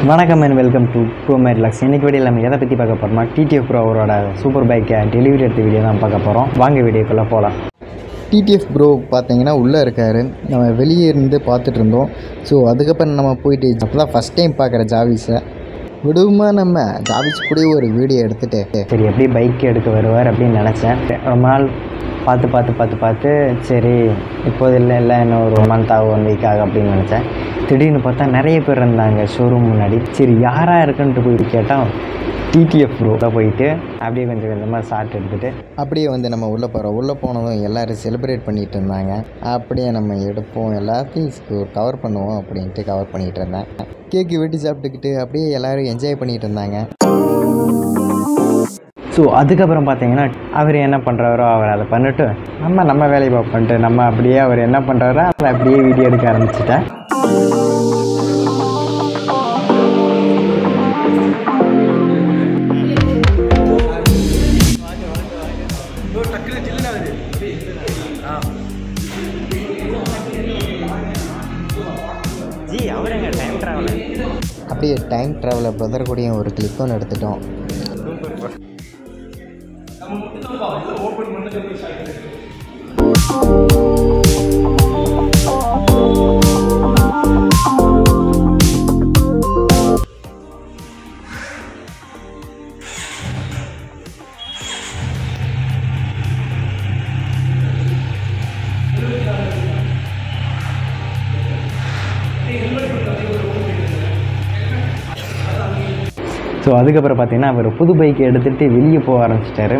வணக்கம் and welcome to bro relax இன்னைக்கு video நம்ம எதை பற்றி பார்க்க போகிறோமா டிடிஎஃப் ப்ரோ அவரோட சூப்பர் பைக்கை டெலிவரி எடுத்த வீடியோ தான் பார்க்க போகிறோம் வாங்க வீடியோக்குள்ளே போகலாம் டிடிஎஃப் ப்ரோ பார்த்தீங்கன்னா உள்ளே இருக்கார் நம்ம வெளியே இருந்து பார்த்துட்டு இருந்தோம் ஸோ அதுக்கப்புறம் நம்ம போயிட்டு அப்போ தான் ஃபஸ்ட் டைம் பார்க்குற ஜாவிஸை விடுமா நம்ம ஜாவிஸ் கூட ஒரு வீடியோ எடுத்துட்டு சரி எப்படி பைக் எடுக்க வருவார் அப்படின்னு நினச்சேன் ரொம்ப நாள் பார்த்து பார்த்து பார்த்து பார்த்து சரி இப்போது இல்லை இல்லை இன்னும் ஒரு மந்த் ஆகும் ஒன் வீக் ஆகும் அப்படின்னு நினச்சேன் திடீர்னு பார்த்தா நிறைய பேர் இருந்தாங்க ஷோரூம் முன்னாடி சரி யாராக இருக்குன்ட்டு போய் கேட்டால் டிடிஎஃப் ப்ரோ போயிட்டு அப்படியே கொஞ்சம் கொஞ்சமாக ஷார்ட் எடுத்துகிட்டு அப்படியே வந்து நம்ம உள்ளே போகிறோம் உள்ளே போனதும் எல்லோரும் செலிப்ரேட் பண்ணிகிட்டு இருந்தாங்க அப்படியே நம்ம எடுப்போம் எல்லாத்தையும் கவர் பண்ணுவோம் அப்படின்ட்டு கவர் பண்ணிகிட்டு இருந்தேன் கேக்கு வெட்டி சாப்பிட்டுக்கிட்டு அப்படியே எல்லோரும் என்ஜாய் பண்ணிகிட்டு இருந்தாங்க ஸோ அதுக்கப்புறம் பார்த்தீங்கன்னா அவர் என்ன பண்ணுறாரோ அவர் அதை பண்ணிட்டு நம்ம நம்ம வேலையை பார்ப்போன்ட்டு நம்ம அப்படியே அவர் என்ன பண்ணுறாரோ அதை அப்படியே வீடியோ எடுக்க ஆரம்பிச்சிட்டேன் ஜி அவர் எங்க டைம் ட்ராவலர் அப்படியே டைம் ட்ராவலர் பிரதர் கூடயும் ஒரு கிளிப் ஒன்று எடுத்துட்டோம் ஸோ அதுக்கப்புறம் பார்த்தீங்கன்னா அவர் புது பைக் எடுத்துகிட்டு வெளியே போக ஆரம்பிச்சிட்டாரு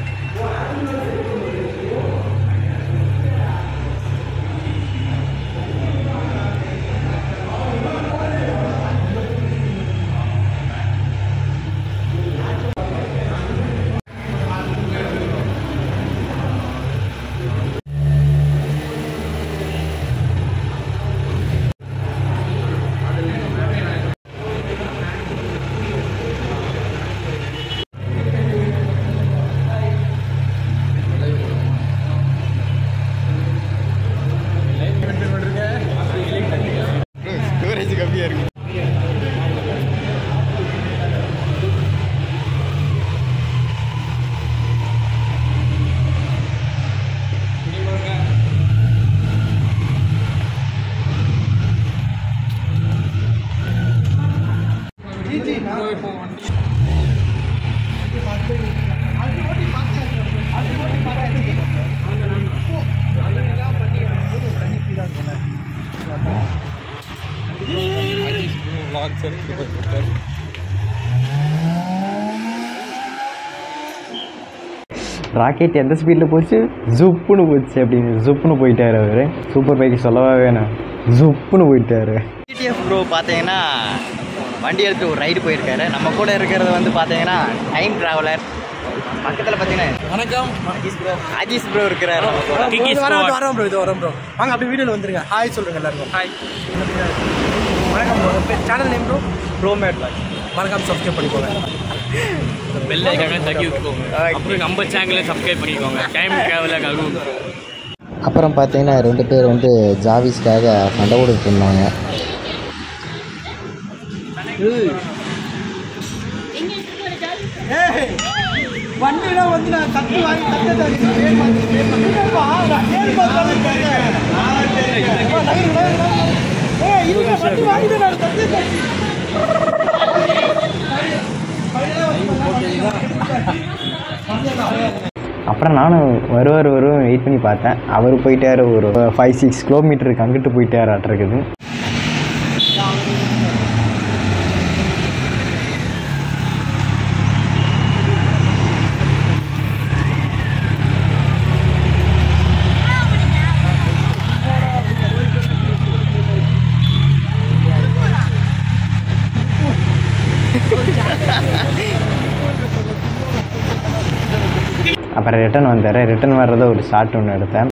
ராக்கெட் எந்த ஸ்பீடில் போச்சு ஜுப்புன்னு போச்சு அப்படின்னு ஜுப்புன்னு போயிட்டார் அவர் சூப்பர் பைக் சொல்லவா வேணும் ஜுப்புன்னு போயிட்டாரு டிடிஎஃப் ப்ரோ பார்த்தீங்கன்னா வண்டி எடுத்து ஒரு ரைடு போயிருக்காரு நம்ம கூட இருக்கிறது வந்து பார்த்தீங்கன்னா டைம் ட்ராவலர் பக்கத்தில் பார்த்தீங்கன்னா வணக்கம் அஜீஸ் ப்ரோ அஜீஸ் ப்ரோ இருக்கிறாரு நம்ம கூட இது வரோம் இது வரோம் ப்ரோ இது வரோம் ப்ரோ வாங்க அப்படியே வீடியோவில் வந்துருங்க ஹாய் சொல்லுங்க எல்லாருக்கும் ஹாய் வணக்கம் bro channel name bro bro mate வணக்கம் சப்ஸ்கிரைப் பண்ணிக்கோங்க பெல் ஐக்கான தட்டி விட்டுக்கோங்க அப்புறம் நம்ம சேனலை சப்ஸ்கிரைப் பண்ணிக்கோங்க டைம் ட்ராவலாக அருண் அப்புறம் பார்த்தீங்கன்னா ரெண்டு பேர் வந்து ஜாவிஸ்க்காக சண்டை போட்டுட்டு இருந்தாங்க வண்டிலாம் வந்து நான் தட்டு வாங்கி தட்டு அப்புறம் நானும் வருவார் வரும் வெயிட் பண்ணி பார்த்தேன் அவர் போயிட்டாரு ஒரு ஃபைவ் சிக்ஸ் கிலோமீட்டருக்கு அங்கிட்டு போயிட்டாராட்டிருக்குது அப்புறம் ரிட்டன் வந்தார் ரிட்டன் வர்றத ஒரு ஷார்ட் ஒன்று எடுத்தேன்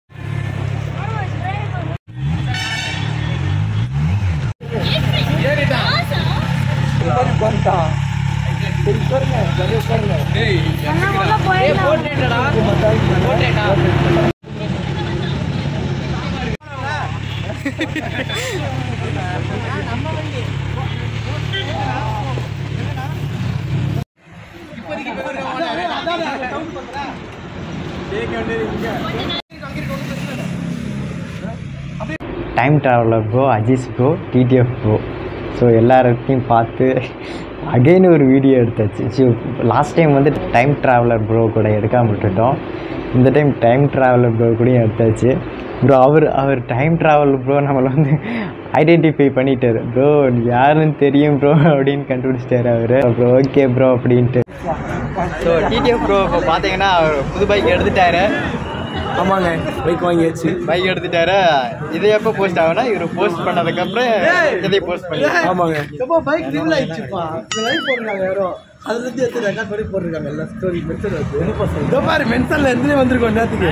time traveller bro Aziz bro TTF bro so எல்லார்த்தையும் பார்த்து அகைன் ஒரு வீடியோ எடுத்தாச்சு ஸோ லாஸ்ட் டைம் வந்து டைம் ட்ராவலர் ப்ரோ கூட எடுக்காம விட்டுட்டோம் இந்த டைம் டைம் ட்ராவலர் ப்ரோ கூடயும் எடுத்தாச்சு ப்ரோ அவர் அவர் டைம் ட்ராவலர் ப்ரோ நம்மளை வந்து ஐடென்டிஃபை பண்ணிட்டாரு ப்ரோ யாருன்னு தெரியும் ப்ரோ அப்படின்னு கண்டுபிடிச்சிட்டாரு அவர் ப்ரோ ஓகே ப்ரோ அப்படின்ட்டு ஸோ டிடிஎஃப் ப்ரோ இப்போ பார்த்தீங்கன்னா அவர் புது பைக் எடுத்துட்டாரு ஆமாங்க பைக் வாங்கியாச்சு பைக் எடுத்துட்டாரு இது எப்போ போஸ்ட் ஆகும்னா இவர் போஸ்ட் பண்ணதுக்கப்புறம் இதை போஸ்ட் பண்ணி ஆமாங்க எப்போ பைக் ரிவீல் ஆயிடுச்சுப்பா இந்த லைவ் போடுறாங்க யாரோ அதுல இருந்து எடுத்து ரெக்கார்ட் பண்ணி போட்டுருக்காங்க எல்லா ஸ்டோரி மென்ஷன் வந்து இதோ பாரு மென்ஷன்ல எத்தனை வந்திருக்கோம் நேரத்துக்கு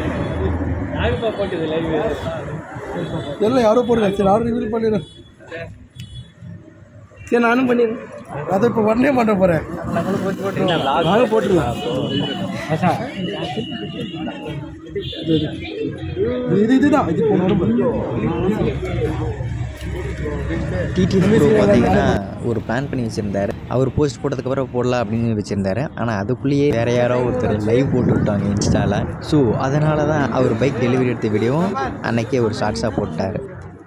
எல்லாம் யாரோ போடுங்க சரி யாரும் ரிவீல் பண்ணிடுறேன் சரி நானும் பண்ணிடுறேன் அதை இப்போ உடனே பண்ண போறேன் நானும் போட்டுருவேன் இது இது இதுதான் இது போன டிடிஎஃப் ப்ரோ பார்த்தீங்கன்னா ஒரு பிளான் பண்ணி வச்சுருந்தாரு அவர் போஸ்ட் போட்டதுக்கப்புறம் போடலாம் அப்படின்னு வச்சுருந்தாரு ஆனால் அதுக்குள்ளேயே வேற யாரோ ஒருத்தர் லைவ் போட்டு விட்டாங்க இன்ஸ்டாவில் ஸோ அதனால தான் அவர் பைக் டெலிவரி எடுத்த வீடியோவும் அன்னைக்கே ஒரு ஷார்ட்ஸாக போட்டார்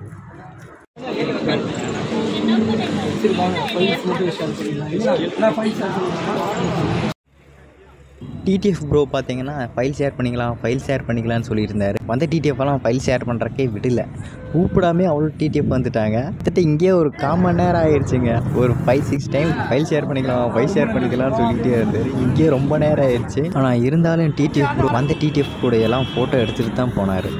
டிடிஎஃப் ப்ரோ பார்த்தீங்கன்னா ஃபைல் ஷேர் பண்ணிக்கலாம் ஃபைல் ஷேர் பண்ணிக்கலாம்னு சொல்லியிருந்தாரு வந்த டிடிஎஃப் எல்லாம் ஃபைல் ஷேர் பண்ணுறக்கே விடல கூப்பிடாமே அவ்வளோ டிடிஎஃப் வந்துட்டாங்க கிட்டத்தட்ட இங்கேயே ஒரு கால் மணி நேரம் ஆயிடுச்சுங்க ஒரு five six time file share பண்ணிக்கலாம் ஃபைல் ஷேர் பண்ணிக்கலாம்னு சொல்லிகிட்டே இருந்தார் இங்கேயே ரொம்ப நேரம் ஆயிடுச்சு ஆனால் இருந்தாலும் டிடிஎஃப் ப்ரோ வந்த டிடிஎஃப் கூட எல்லாம் ஃபோட்டோ எடுத்துகிட்டு தான் போனார்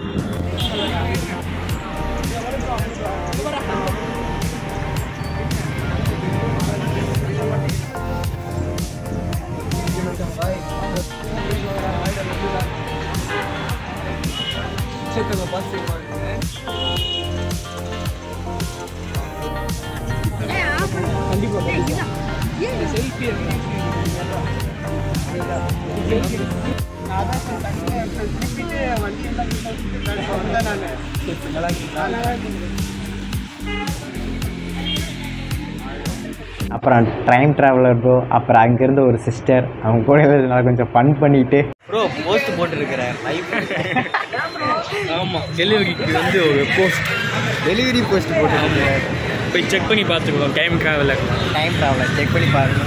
அப்புறம் டைம் ட்ராவலர் ப்ரோ அப்புறம் அங்கேருந்து ஒரு சிஸ்டர் அவங்க கூட நான் கொஞ்சம் ஃபன் பண்ணிட்டு ப்ரோ போஸ்ட் போட்டுருக்கிறேன் லைவ் ஆமாம் டெலிவரிக்கு வந்து ஒரு போஸ்ட் டெலிவரி போஸ்ட் போட்டுருக்கிறேன் போய் செக் பண்ணி பார்த்துக்குவோம் time traveller time traveller check பண்ணி பாருங்க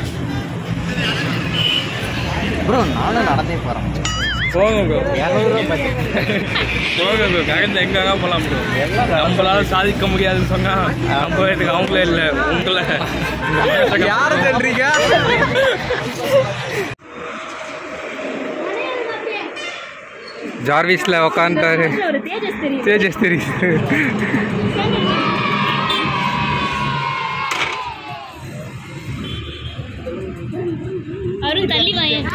ப்ரோ நானும் நடந்தே போகிறேன் போங்க ப்ரோ இரநூறுவா பட்ஜெட் போங்க ப்ரோ கரெக்டாக எங்கே வேணால் போகலாம் ப்ரோ நம்மளால சாதிக்க முடியாதுன்னு சொன்னால் நம்புறதுக்கு அவங்களே இல்லை உங்களை யாரை சொல்றீங்க ஜார்விஸ்ல உட்காந்துட்டாரு ஒரு தேஜஸ் தெரியுது தேஜஸ் தெரியுது அருண் தள்ளி வாயேன்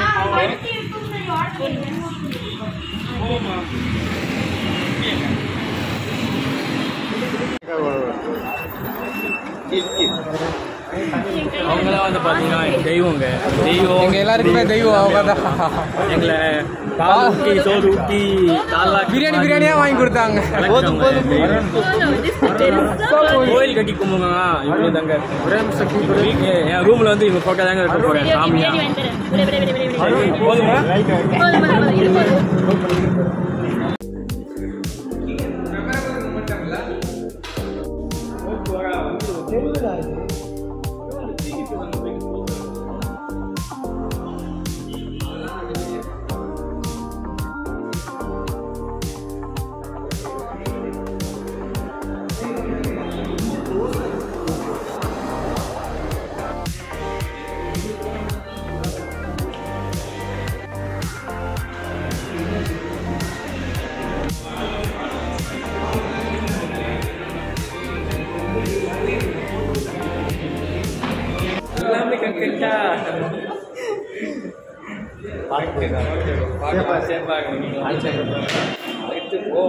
அவங்களாம் வந்து பார்த்தீங்கன்னா தெய்வங்க தெய்வம் எங்க எல்லாருக்குமே தெய்வம் அவங்க தான் எங்களை பால் ஊட்டி சோறு ஊட்டி தாலா பிரியாணி பிரியாணியா வாங்கி கொடுத்தாங்க போதும் போதும் கோயில் கட்டி கும்பிடுங்க இவ்வளோ தாங்க என் ரூமில் வந்து இவங்க ஃபோட்டோ தாங்க இருக்க போகிறேன் சாமியா போதுமா எல்லாமே கரெக்டா அடுத்து போ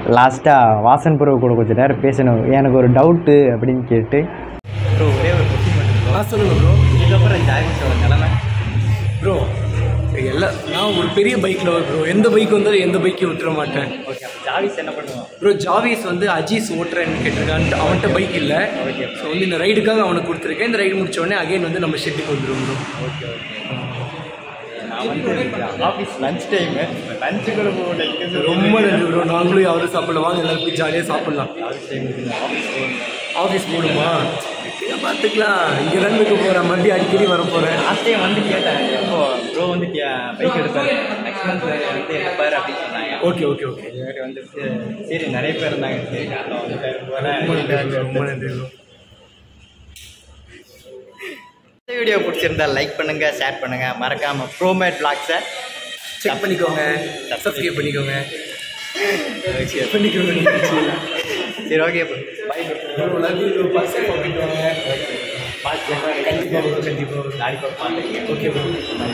லாஸ்ட்டாக வாசன் ப்ரோ கூட கொஞ்சம் நேரம் பேசணும் எனக்கு ஒரு டவுட்டு அப்படின்னு கேட்டு ப்ரோ ஒரே ஒரு கொஸ்டின் மட்டும் ஆ சொல்லுங்க ப்ரோ இதுக்கப்புறம் ஜாகிஸோட நிலமை ப்ரோ எல்லாம் நான் ஒரு பெரிய பைக்கில் ப்ரோ எந்த பைக் வந்தாலும் எந்த பைக்கையும் விட்டுற மாட்டேன் ஓகே அப்போ ஜாவிஸ் என்ன பண்ணுவான் ப்ரோ ஜாவிஸ் வந்து அஜீஸ் ஓட்டுறேன்னு கேட்டிருக்கான் அவன்கிட்ட பைக் இல்லை ஸோ வந்து இந்த ரைடுக்காக அவனுக்கு கொடுத்துருக்கேன் இந்த ரைடு முடிச்ச உடனே அகைன் வந்து நம்ம ஷெட்டுக்கு வந்துடும் ப்ரோ ஓகே ஓகே நான் வந்து ஆஃபீஸ் லஞ்ச் டைமு லஞ்சு கூட போகல ரொம்ப நன்றி ப்ரோ நாங்களும் யாரும் சாப்பிடலாம் வாங்க எல்லாரும் போய் ஜாலியாக சாப்பிடலாம் office time office time office போகணுமா பார்த்துக்கலாம் இங்கே தான் இருக்க போகிறேன் மறுபடியும் அடிக்கடி வர போகிறேன் லாஸ்ட் டைம் வந்து கேட்டேன் எப்போ ப்ரோ வந்து பைக் எடுப்பார் நெக்ஸ்ட் மந்த் வந்து எடுப்பார் அப்படின்னு சொன்னாங்க ஓகே ஓகே ஓகே இவர் வந்து சரி நிறைய பேர் இருந்தாங்க சரி நான் ரொம்ப நன்றி bro, ரொம்ப நன்றி ப்ரோ இந்த வீடியோ பிடிச்சிருந்தா லைக் பண்ணுங்க ஷேர் பண்ணுங்க மறக்காம ப்ரோமேட் பிளாக்ஸை செக் பண்ணிக்கோங்க சப்ஸ்கிரைப் பண்ணிக்கோங்க செக் பண்ணிக்கோங்க சரி okay bye bro love you பஸ் போயிட்டு வாங்க கண்டிப்பாக ப்ரோ கண்டிப்பாக லாலிபாப் பார்த்துருக்கேன் ஓகே ப்ரோ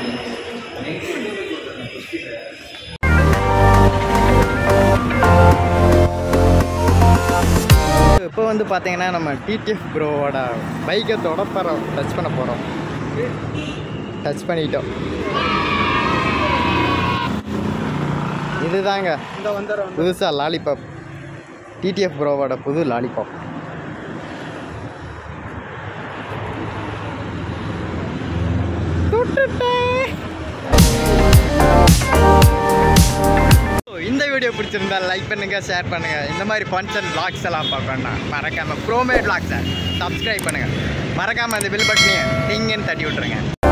இப்போ வந்து பார்த்தீங்கன்னா நம்ம டிடிஎஃப் ப்ரோவோட பைக்கை தொட போகிறோம் டச் பண்ண போகிறோம் டச் பண்ணிட்டோம் இதுதாங்க புதுசாக லாலிபாப் டிடிஎஃப் ப்ரோவோட புது லாலிபாப் இந்த வீடியோ பிடிச்சிருந்தா லைக் பண்ணுங்க ஷேர் பண்ணுங்க இந்த மாதிரி ஃபங்க்ஷன் vlogs எல்லாம் பார்க்கணும்னா மறக்காம ப்ரோமேட் vlogs சப்ஸ்கிரைப் பண்ணுங்க மறக்காம அந்த பில் பட்டனையும் டிங்குன்னு தட்டி விட்டுருங்க